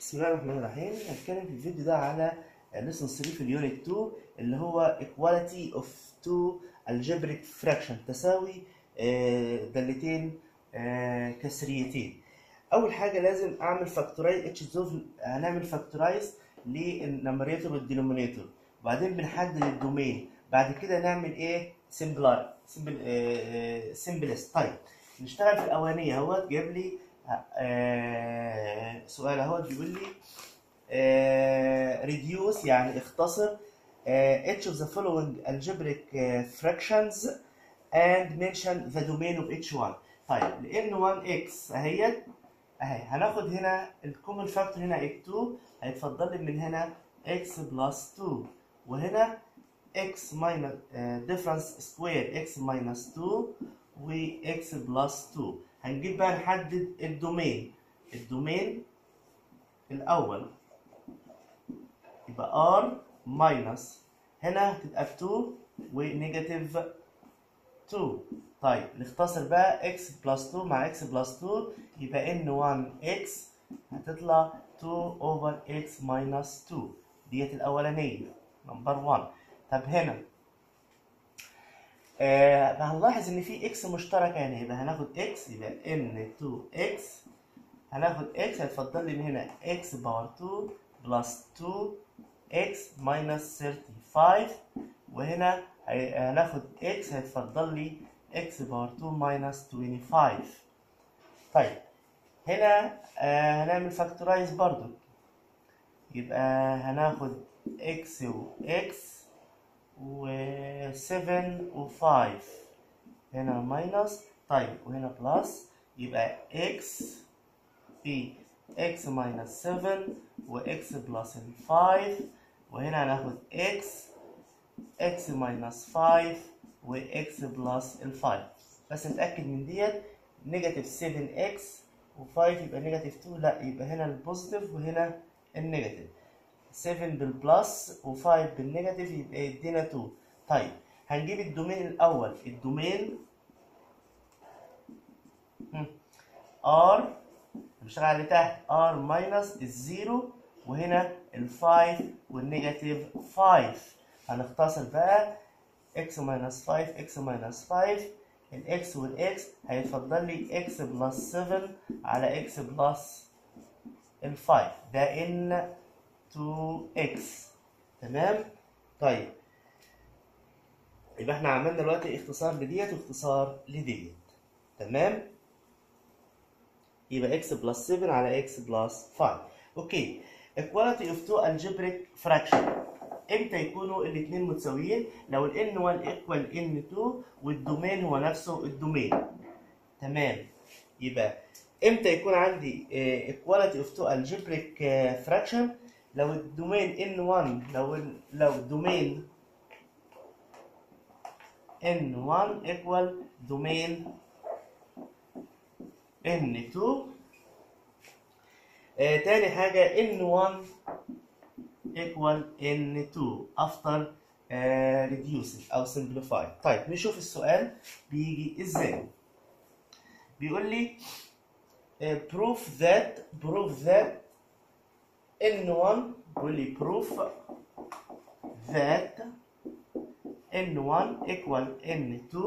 بسم الله الرحمن الرحيم هنتكلم في الفيديو ده على lesson 3 في اليونت 2 اللي هو equality of two algebraic fraction تساوي آه، دالتين آه، كسريتين اول حاجه لازم اعمل فاكتورايز اتش زوف هنعمل فاكتورايز للنمريتور والدينومينيتور وبعدين بنحدد الدومين بعد كده نعمل ايه سمبلار سمبل سمبلست طيب نشتغل في الاولانيه اهوت جاب لي آه، سؤال اهوت بيقول لي ريديوس يعني اختصر each of the following algebraic fractions and mention the domain of each one طيب لان 1x اهيت اهي هناخد هنا الكومن فاكتور هنا x2 هيتفضل لي من هنا x بلس 2 وهنا x minus difference square x minus 2 و x بلس 2 هنجيب بقى نحدد الدومين الدومين الاول يبقى r ماينس هنا هتبقى 2 ونيجاتيف 2 طيب نختصر بقى x بلس 2 مع x بلس 2 يبقى ان 1 x هتطلع 2 اوفر x ماينس 2 ديت الاولانيه نمبر 1 طب هنا آه هنلاحظ ان في x مشتركه هنا يبقى هناخد x يبقى ان 2 x هناخد x هيتفضل لي من هنا x باور 2 بلس 2 x minus 35 وهنا هناخد x هيتفضل لي x باور 2 minus 25 طيب هنا آه هنعمل فاكتورايز برضو يبقى هناخد x و x و 7 و 5 هنا ماينس طيب وهنا بلس يبقى x في x minus 7 و x بلس 5 وهنا هناخد x x minus 5 و x بلس 5 بس نتأكد من ديت نيجاتيف 7x و5 يبقى نيجاتيف 2 لا يبقى هنا البوزيتيف وهنا النيجاتيف 7 بالبلس و5 بالنيجاتيف يبقى يدينا 2 طيب هنجيب الدومين الأول الدومين r بنشتغل على اللي تحت r ماينس الزيرو وهنا ال5 والنيجاتيف 5 هنختصر بقى x ماينس 5 x ماينس 5 الاكس والاكس هيفضل لي x بلس 7 على x بلس ال5 ده ان 2x تمام طيب يبقى احنا عملنا دلوقتي اختصار لديت واختصار لديت تمام يبقى x بلس 7 على x بلس 5 اوكي equality of two algebraic fraction امتى يكونوا الاثنين متساويين لو ال n1 equal n2 والدومين هو نفسه الدومين تمام يبقى امتى يكون عندي uh, equality of two algebraic uh, fraction لو الدومين n1 لو لو الدومين n1 equal دومين n2 آه تاني حاجة n1 equal n2 after آه reducing أو simplify طيب نشوف السؤال بيجي ازاي بيقول لي آه proof that proof that n1 بيقول لي proof that n1 equal n2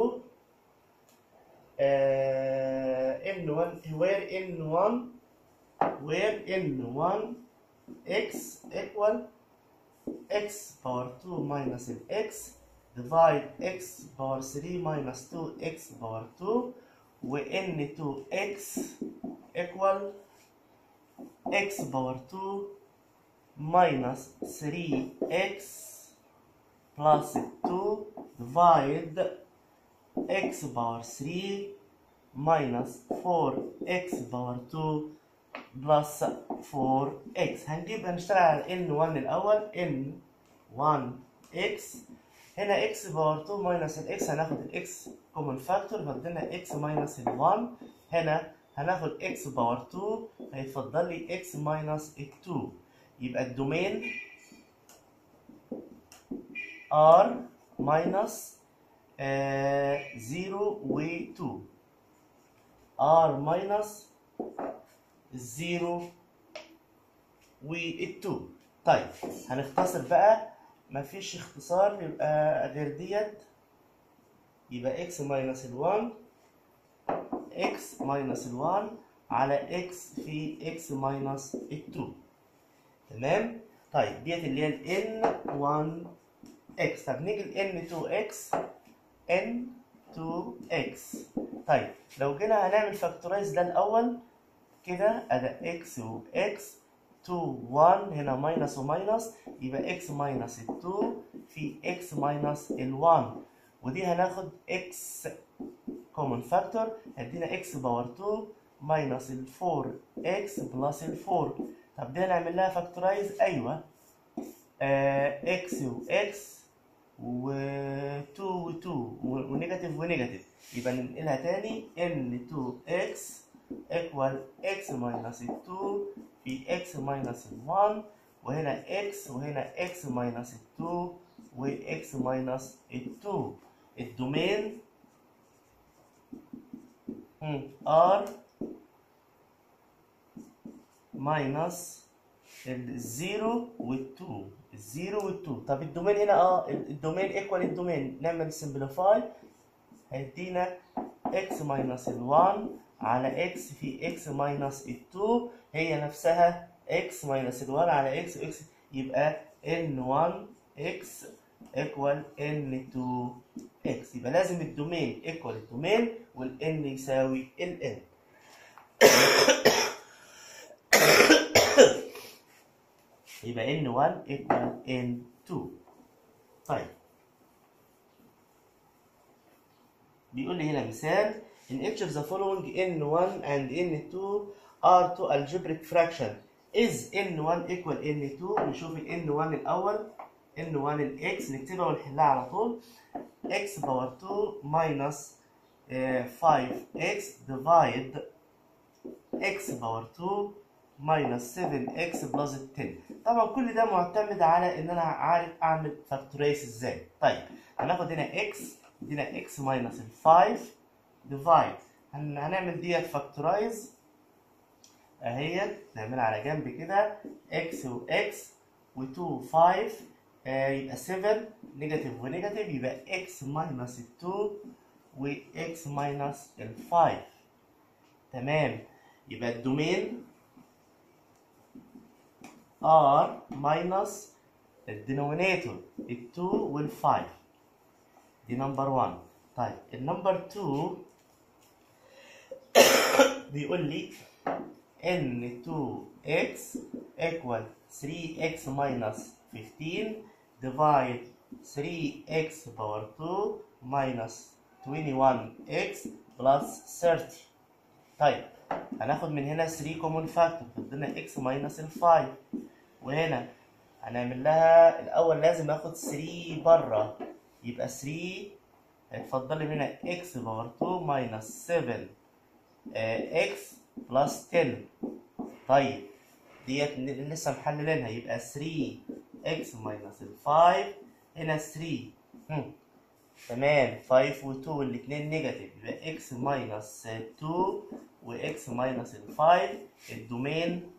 uh, n1 where n1 where n1 x equal x power 2 minus x divide x power 3 minus 2 x power 2 و n2x equal x power 2 minus 3x plus 2 divide x power 3 minus 4x power 2 plus 4x هنجيب هنشتغل على n1 الأول n1x هنا x باور 2 minus ال x هناخد ال x common factor فضلنا x minus ال 1 هنا هناخد x باور 2 هيتفضل لي x minus ال 2 يبقى الدومين r minus uh, 0 و 2 r minus 0 وال2 طيب هنختصر بقى مفيش اختصار يبقى غير ديت يبقى x ماينس ال1 x ماينس ال1 على x في x ماينس ال2 تمام طيب ديت اللي هي ال n1 x طب نيجي ل n2x n2x طيب لو جينا هنعمل فاكتورايز ده الاول كده ادي x و x 2 1 هنا ماينس وماينس يبقى x ماينس ال 2 في x ماينس ال 1 ودي هناخد x كومن فاكتور هيدينا x باور 2 ماينس ال 4x بلس ال 4 طب دي هنعمل لها فاكتورايز ايوه آه x و x و 2 و 2 ونيجاتيف ونيجاتيف يبقى ننقلها تاني n 2x equal x minus 2 في x minus 1 وهنا x وهنا x minus 2 و x minus 2 الدومين r minus الزيرو والتو الزيرو والتو طب الدومين هنا اه الدومين ايكوال الدومين نعمل سمبليفاي هيدينا x minus ال 1 على x في x minus ال 2 هي نفسها x minus ال 1 على x x يبقى n1 x equal n2 x يبقى لازم الدومين equal الدومين والn يساوي ال n يبقى n1 equal n2 طيب بيقول لي هنا مثال in each of the following n1 and n2 are two algebraic fraction is n1 equal n2 نشوف ال n1 الأول n1 ال x نكتبها ونحلها على طول x باور 2 minus uh, 5x divide x باور 2 minus 7x بلس 10 طبعا كل ده معتمد على ان انا عارف اعمل فاكتوريز ازاي طيب هناخد هنا x هنا x minus 5 divide هن- هنعمل ديت فاكتورايز اهيت نعملها على جنب كده x و x و 2 5 آه يبقى 7 نيجاتيف ونيجاتيف يبقى x minus 2 و x minus ال 5 تمام يبقى الدومين r minus الدينومينيتور ال 2 وال 5 دي نمبر 1 طيب النمبر 2 بيقول لي n 2x equal 3x minus 15 divide 3x power 2 minus 21x plus 30 طيب هناخد من هنا 3 common factor فضلنا x minus ال 5 وهنا هنعمل لها الاول لازم اخد 3 بره يبقى 3 هيتفضل لي هنا x باور 2 minus 7 آه، x بلس 10 طيب ديت ن- لسه محللينها يبقى 3 x minus ال 5 هنا 3 هم. تمام 5 و 2 الاثنين نيجاتيف يبقى x minus 2 و x minus ال 5 الدومين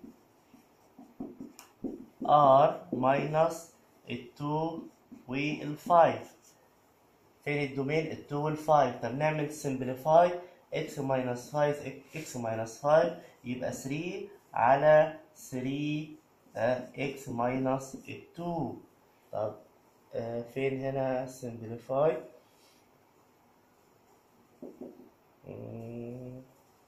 r minus ال 2 وال 5 فين الدومين ال 2 وال 5 طب نعمل simplify x minus 5 x minus 5 يبقى 3 على 3 آه، x minus 2 طب آه، فين هنا simplify مم،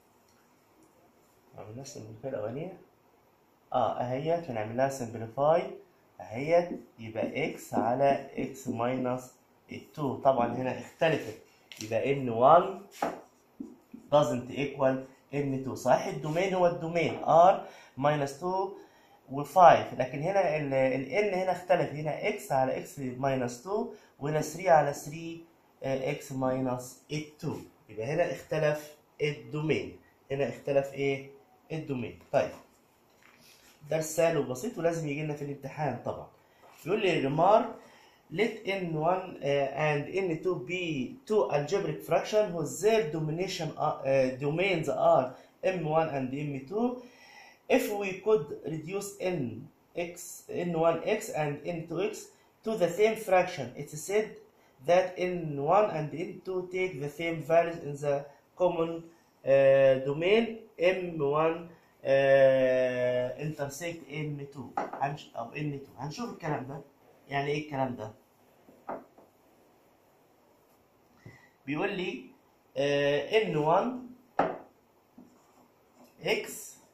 عملنا simplify الأولانية اه اهيت هنعمل لها simplify اهيت يبقى x على x minus 2 طبعا هنا اختلفت يبقى n1 doesn't equal n2 صحيح الدومين هو الدومين r minus 2 و5 لكن هنا ال ال n هنا اختلف هنا x على x minus 2 وهنا 3 على 3 آه، x minus 2 يبقى هنا اختلف الدومين هنا اختلف ايه الدومين طيب درس سهل وبسيط ولازم يجي لنا في الامتحان طبعا يقول لي remark let n1 uh, and n2 be two algebraic fraction whose their domination are, uh, domains are m1 and m2 if we could reduce n x n1x and n2x to the same fraction it's said that n1 and n2 take the same values in the common uh, domain m1 uh, intersect m2 هنش... او n2 هنشوف الكلام ده يعني ايه الكلام ده بيقول لي uh, n1 x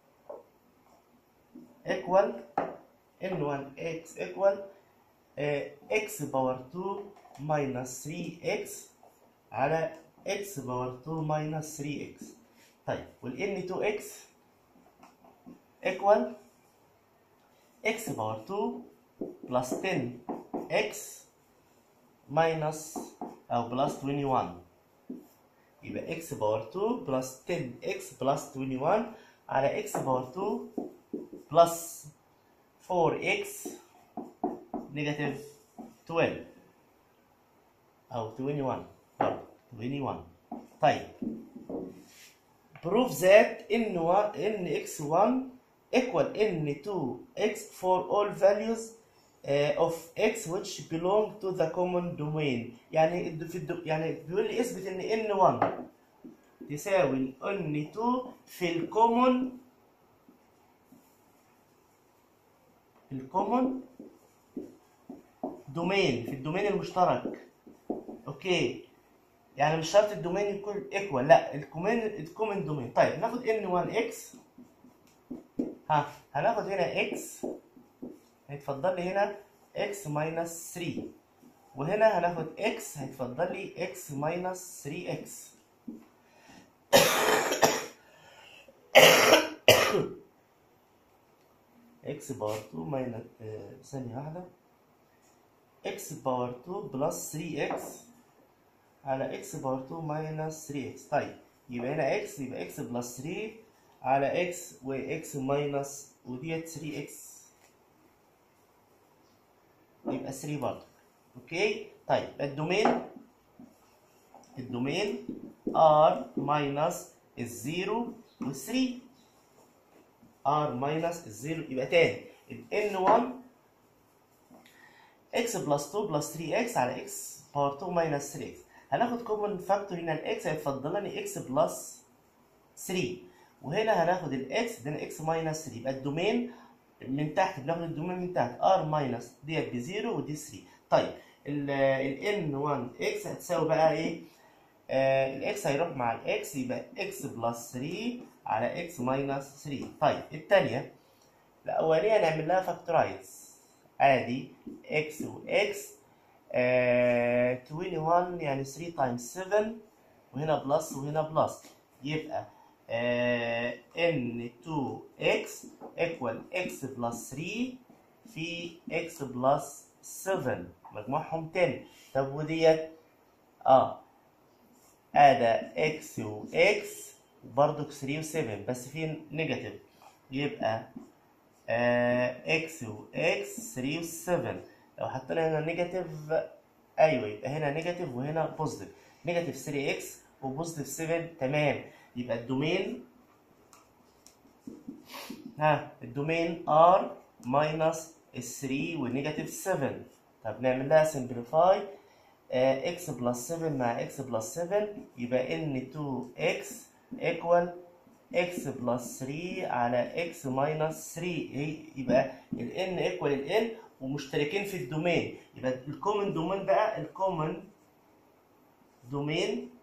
equal n1 x equal uh, x باور 2 minus 3x على x باور 2 minus 3x طيب وال n2x equal x باور 2 plus 10x minus أو plus 21 يبقى x باور 2 plus 10x plus 21 على x باور 2 plus 4x negative 12 أو 21 برضه 21 طيب prove that n1 nx1 equal n2x for all values uh, of x which belong to the common domain يعني في الدو يعني بيقول لي اثبت ان n1 تساوي n2 في الكومن في الكومن دومين في الدومين المشترك اوكي يعني مش شرط الدومين يكون ايكوال لا الكومين الكومن دومين طيب ناخد n1x ها هناخد هنا x هيتفضل لي هنا x minus 3 وهنا هناخد x هيتفضل لي x minus 3x x باور 2 minus آه، ثانية واحدة x باور 2 بلس 3x على x باور 2 minus 3x طيب يبقى هنا x يبقى x بلس 3 على x و x minus وديت 3x يبقى 3 برضه اوكي طيب الدومين الدومين r minus الزيرو و 3 r minus الزيرو يبقى تاني ال n1 x بلس 2 بلس 3x على x باور 2 minus 3x هناخد كومن فاكتور هنا الاكس هيتفضل لنا x بلس 3 وهنا هناخد الاكس ده x ماينس 3 يبقى الدومين من تحت بناخد الدومين من تحت r ماينس ديت بزيرو ودي 3 طيب ال n1x هتساوي بقى ايه؟ آه الاكس هيروح مع الاكس يبقى x بلس 3 على x ماينس 3 طيب الثانيه الاولانيه نعمل لها فاكتورايز عادي x و x آه 21 يعني 3 تايمز 7 وهنا بلس وهنا بلس يبقى آه n2x equal x بلس 3 في x بلس 7 مجموعهم 10 طب وديت اه ادى x و x برضو 3 و 7 بس في نيجاتيف يبقى آه x و x 3 و 7 لو حطينا هنا نيجاتيف ايوه يبقى هنا نيجاتيف وهنا بوزيتيف نيجاتيف 3x وبوزيتيف 7 تمام يبقى الدومين ها الدومين r ماينس 3 ونيجاتيف 7 طب نعمل لها سمبليفاي x بلس 7 مع x بلس 7 يبقى n2x equal x بلس 3 على x ماينس 3 يبقى ال n equal ال n ومشتركين في الدومين يبقى الكومن دومين بقى الكومن دومين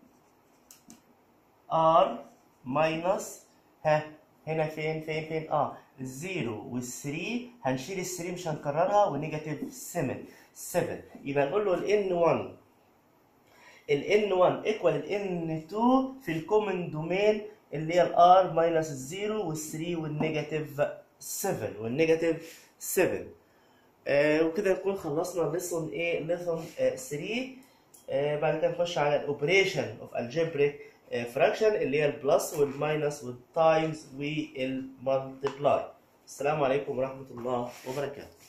r ماينس ها هنا فين فين فين اه الزيرو والثري هنشيل الثري مش هنكررها ونيجاتيف 7 7 يبقى نقول له ال n1 ال n1 ايكوال ال n2 في الكومن دومين اللي هي الار ماينس الزيرو والثري والنيجاتيف 7 والنيجاتيف 7 آه وكده نكون خلصنا ليسون ايه ليسون 3 آه بعد كده نخش على الاوبريشن اوف الجبريك فراكشن اللي هي البلس والماينس والتايمز والمالتيبلاي السلام عليكم ورحمه الله وبركاته